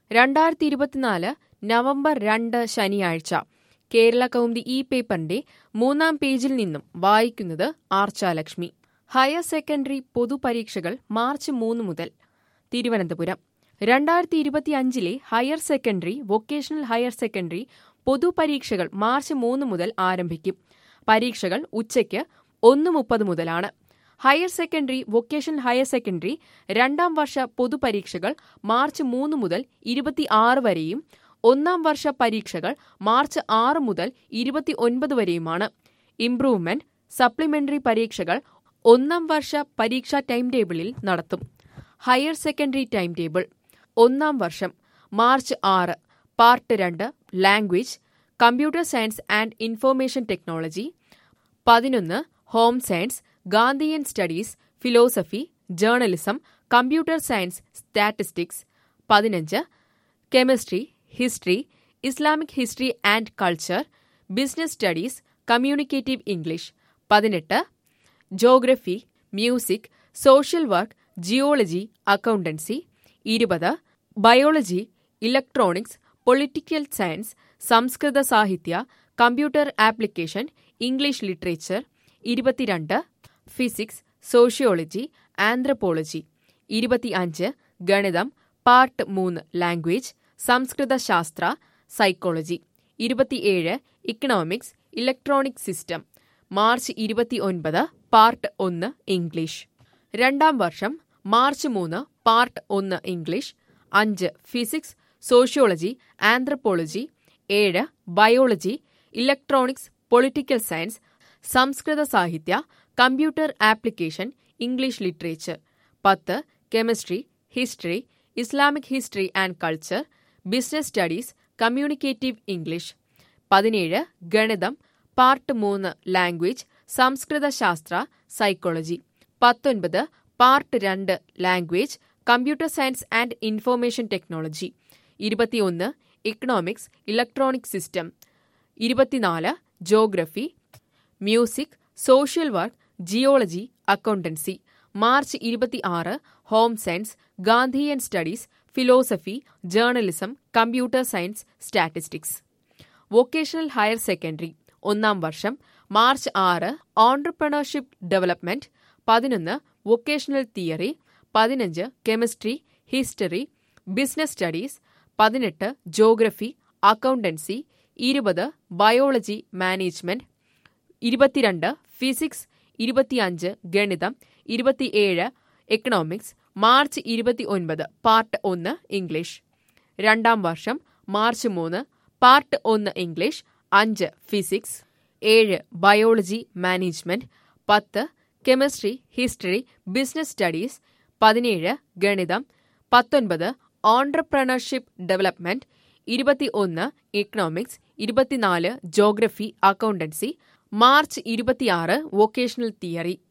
രണ്ടായിരത്തി ഇരുപത്തിനാല് നവംബർ രണ്ട് ശനിയാഴ്ച കേരള കൗമുദി ഈ പേപ്പറിന്റെ മൂന്നാം പേജിൽ നിന്നും വായിക്കുന്നത് ആർച്ചാലക്ഷ്മി ഹയർ സെക്കൻഡറി പൊതുപരീക്ഷകൾ മാർച്ച് മൂന്ന് മുതൽ തിരുവനന്തപുരം രണ്ടായിരത്തി ഇരുപത്തിയഞ്ചിലെ higher secondary vocational higher secondary പൊതുപരീക്ഷകൾ മാർച്ച് മൂന്ന് മുതൽ ആരംഭിക്കും പരീക്ഷകൾ ഉച്ചയ്ക്ക് ഒന്ന് മുപ്പത് മുതലാണ് higher secondary vocational higher secondary രണ്ടാം വർഷ പൊതുപരീക്ഷകൾ മാർച്ച് മൂന്ന് മുതൽ ഇരുപത്തിയാറ് വരെയും ഒന്നാം വർഷ പരീക്ഷകൾ മാർച്ച് ആറ് മുതൽ ഇരുപത്തി ഒൻപത് വരെയുമാണ് ഇംപ്രൂവ്മെന്റ് സപ്ലിമെന്ററി പരീക്ഷകൾ ഒന്നാം വർഷ പരീക്ഷാ ടൈം ടേബിളിൽ നടത്തും ഹയർ സെക്കൻഡറി ടൈം ടേബിൾ ഒന്നാം വർഷം മാർച്ച് ആറ് പാർട്ട് രണ്ട് language computer science and information technology പതിനൊന്ന് home science Gandhian studies philosophy journalism computer science statistics പതിനഞ്ച് chemistry history Islamic history and culture business studies communicative English പതിനെട്ട് geography music social work geology accountancy ഇരുപത് biology electronics political science സംസ്കൃത സാഹിത്യ computer application English literature ഇരുപത്തിരണ്ട് physics sociology anthropology ഇരുപത്തിയഞ്ച് ഗണിതം part മൂന്ന് language സംസ്കൃത ശാസ്ത്ര സൈക്കോളജി ഇരുപത്തിയേഴ് ഇക്കണോമിക്സ് ഇലക്ട്രോണിക് സിസ്റ്റം മാർച്ച് ഇരുപത്തിയൊൻപത് പാർട്ട് ഒന്ന് ഇംഗ്ലീഷ് രണ്ടാം വർഷം മാർച്ച് മൂന്ന് പാർട്ട് ഒന്ന് ഇംഗ്ലീഷ് അഞ്ച് ഫിസിക്സ് സോഷ്യോളജി ആന്ത്രപ്പോളജി ഏഴ് ബയോളജി ഇലക്ട്രോണിക്സ് പൊളിറ്റിക്കൽ സയൻസ് സംസ്കൃത സാഹിത്യ കമ്പ്യൂട്ടർ ആപ്ലിക്കേഷൻ ഇംഗ്ലീഷ് ലിറ്ററേച്ചർ പത്ത് chemistry history Islamic history and culture business studies communicative English പതിനേഴ് ഗണിതം പാർട്ട് മൂന്ന് ലാംഗ്വേജ് സംസ്കൃത ശാസ്ത്ര സൈക്കോളജി പത്തൊൻപത് പാർട്ട് രണ്ട് language computer science and information technology ഇരുപത്തിയൊന്ന് ഇക്കണോമിക്സ് ഇലക്ട്രോണിക് സിസ്റ്റം ഇരുപത്തിനാല് geography music social work geology accountancy March ഇരുപത്തിയാറ് home science Gandhian studies philosophy journalism computer science statistics vocational higher secondary ഒന്നാം വർഷം March ആറ് entrepreneurship development പതിനൊന്ന് vocational theory പതിനഞ്ച് chemistry history business studies പതിനെട്ട് geography accountancy ഇരുപത് biology management ഇരുപത്തിരണ്ട് physics ഇരുപത്തിയഞ്ച് ഗണിതം ഇരുപത്തിയേഴ് എക്കണോമിക്സ് മാർച്ച് ഇരുപത്തി ഒൻപത് പാർട്ട് ഒന്ന് ഇംഗ്ലീഷ് രണ്ടാം വർഷം മാർച്ച് മൂന്ന് പാർട്ട് ഒന്ന് ഇംഗ്ലീഷ് അഞ്ച് ഫിസിക്സ് ഏഴ് ബയോളജി മാനേജ്മെന്റ് പത്ത് കെമിസ്ട്രി ഹിസ്റ്ററി ബിസിനസ് സ്റ്റഡീസ് പതിനേഴ് ഗണിതം പത്തൊൻപത് ഓൺട്രപ്രണർഷിപ്പ് ഡെവലപ്മെന്റ് ഇരുപത്തി ഒന്ന് ഇക്കണോമിക്സ് ഇരുപത്തിനാല് ജോഗ്രഫി അക്കൗണ്ടൻസി മാർച്ച് ഇരുപത്തിയാറ് വൊക്കേഷണൽ തിയറി